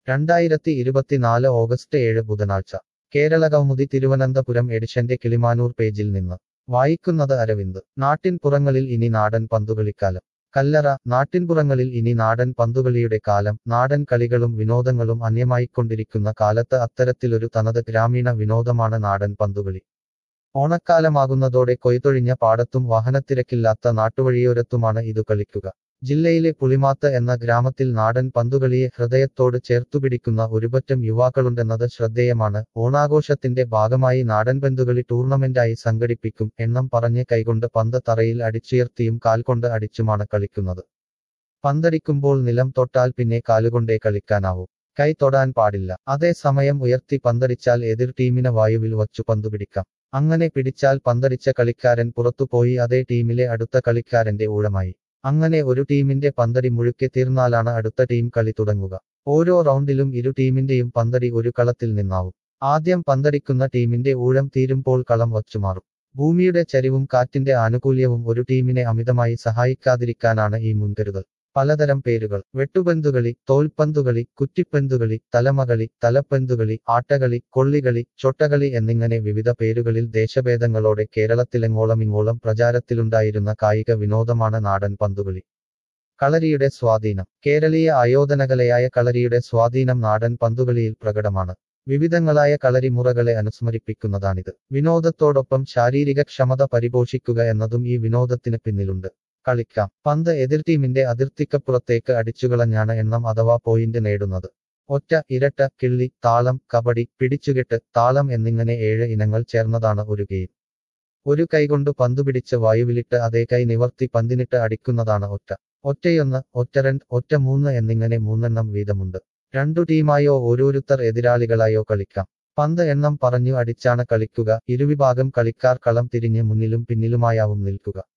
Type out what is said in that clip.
രണ്ടായിരത്തി ഇരുപത്തിനാല് ഓഗസ്റ്റ് ഏഴ് ബുധനാഴ്ച കേരള കൗമുദി തിരുവനന്തപുരം എഡിഷന്റെ കിളിമാനൂർ പേജിൽ നിന്ന് വായിക്കുന്നത് അരവിന്ദ് നാട്ടിൻ പുറങ്ങളിൽ ഇനി നാടൻ പന്തുകളിക്കാലം കല്ലറ നാട്ടിൻപുറങ്ങളിൽ ഇനി നാടൻ പന്തുകളിയുടെ കാലം നാടൻ കളികളും വിനോദങ്ങളും അന്യമായിക്കൊണ്ടിരിക്കുന്ന കാലത്ത് അത്തരത്തിലൊരു തനത് ഗ്രാമീണ വിനോദമാണ് നാടൻ പന്തുകളി ഓണക്കാലമാകുന്നതോടെ കൊയ്തൊഴിഞ്ഞ പാടത്തും വാഹനത്തിരക്കില്ലാത്ത നാട്ടുവഴിയോരത്തുമാണ് ഇതു കളിക്കുക ജില്ലയിലെ പുളിമാത്ത് എന്ന ഗ്രാമത്തിൽ നാടൻ പന്തുകളിയെ ഹൃദയത്തോട് ചേർത്തുപിടിക്കുന്ന ഒരുപറ്റം യുവാക്കളുണ്ടെന്നത് ശ്രദ്ധേയമാണ് ഓണാഘോഷത്തിന്റെ ഭാഗമായി നാടൻ പന്തുകളി ടൂർണമെന്റായി സംഘടിപ്പിക്കും എണ്ണം പറഞ്ഞ് കൈകൊണ്ട് പന്ത് തറയിൽ അടിച്ചുയർത്തിയും കാൽകൊണ്ട് അടിച്ചുമാണ് കളിക്കുന്നത് പന്തടിക്കുമ്പോൾ നിലം തൊട്ടാൽ പിന്നെ കാലുകൊണ്ടേ കളിക്കാനാവൂ കൈ തൊടാൻ പാടില്ല അതേസമയം ഉയർത്തി പന്തടിച്ചാൽ എതിർ ടീമിനെ വായുവിൽ വച്ചു പന്തു പിടിക്കാം അങ്ങനെ പിടിച്ചാൽ പന്തടിച്ച കളിക്കാരൻ പുറത്തുപോയി അതേ ടീമിലെ അടുത്ത കളിക്കാരന്റെ ഊഴമായി അങ്ങനെ ഒരു ടീമിന്റെ പന്തടി മുഴുക്കെ തീർന്നാലാണ് അടുത്ത ടീം കളി തുടങ്ങുക ഓരോ റൗണ്ടിലും ഇരു ടീമിന്റെയും പന്തടി ഒരു കളത്തിൽ നിന്നാവും ആദ്യം പന്തടിക്കുന്ന ടീമിന്റെ ഊഴം തീരുമ്പോൾ കളം വച്ചുമാറും ഭൂമിയുടെ ചരിവും കാറ്റിന്റെ ആനുകൂല്യവും ഒരു ടീമിനെ അമിതമായി സഹായിക്കാതിരിക്കാനാണ് ഈ മുൻകരുതൽ പലതരം പേരുകൾ വെട്ടുപന്തുകളി തോൽപ്പന്തുകളി കുറ്റിപ്പന്തുകളി തലമകളി തലപ്പന്തുകളി ആട്ടകളി കൊള്ളികളി ചൊട്ടകളി എന്നിങ്ങനെ വിവിധ പേരുകളിൽ ദേശഭേദങ്ങളോടെ കേരളത്തിലെങ്ങോളമിങ്ങോളം പ്രചാരത്തിലുണ്ടായിരുന്ന കായിക വിനോദമാണ് നാടൻ പന്തുകളി കളരിയുടെ സ്വാധീനം കേരളീയ ആയോധനകലയായ കളരിയുടെ സ്വാധീനം നാടൻ പന്തുകളിയിൽ പ്രകടമാണ് വിവിധങ്ങളായ കളരിമുറകളെ അനുസ്മരിപ്പിക്കുന്നതാണിത് വിനോദത്തോടൊപ്പം ശാരീരിക ക്ഷമത പരിപോഷിക്കുക എന്നതും ഈ വിനോദത്തിന് പിന്നിലുണ്ട് കളിക്കാം പന്ത് എതിർ ടീമിന്റെ അതിർത്തിക്കപ്പുറത്തേക്ക് അടിച്ചുകളഞ്ഞാണ് എണ്ണം അഥവാ പോയിന്റ് നേടുന്നത് ഒറ്റ ഇരട്ട കിള്ളി താളം കബഡി പിടിച്ചുകെട്ട് താളം എന്നിങ്ങനെ ഏഴ് ഇനങ്ങൾ ചേർന്നതാണ് ഒരു ഗെയിം ഒരു കൈകൊണ്ട് പന്തു പിടിച്ച് വായുവിലിട്ട് അതേ കൈ നിവർത്തി പന്തിനിട്ട് അടിക്കുന്നതാണ് ഒറ്റ ഒറ്റയൊന്ന് ഒറ്റ രണ്ട് ഒറ്റ മൂന്ന് എന്നിങ്ങനെ മൂന്നെണ്ണം വീതമുണ്ട് രണ്ടു ടീമായോ ഓരോരുത്തർ എതിരാളികളായോ കളിക്കാം പന്ത് എണ്ണം പറഞ്ഞു അടിച്ചാണ് കളിക്കുക ഇരുവിഭാഗം കളിക്കാർ കളം തിരിഞ്ഞ് മുന്നിലും പിന്നിലുമായാവും നിൽക്കുക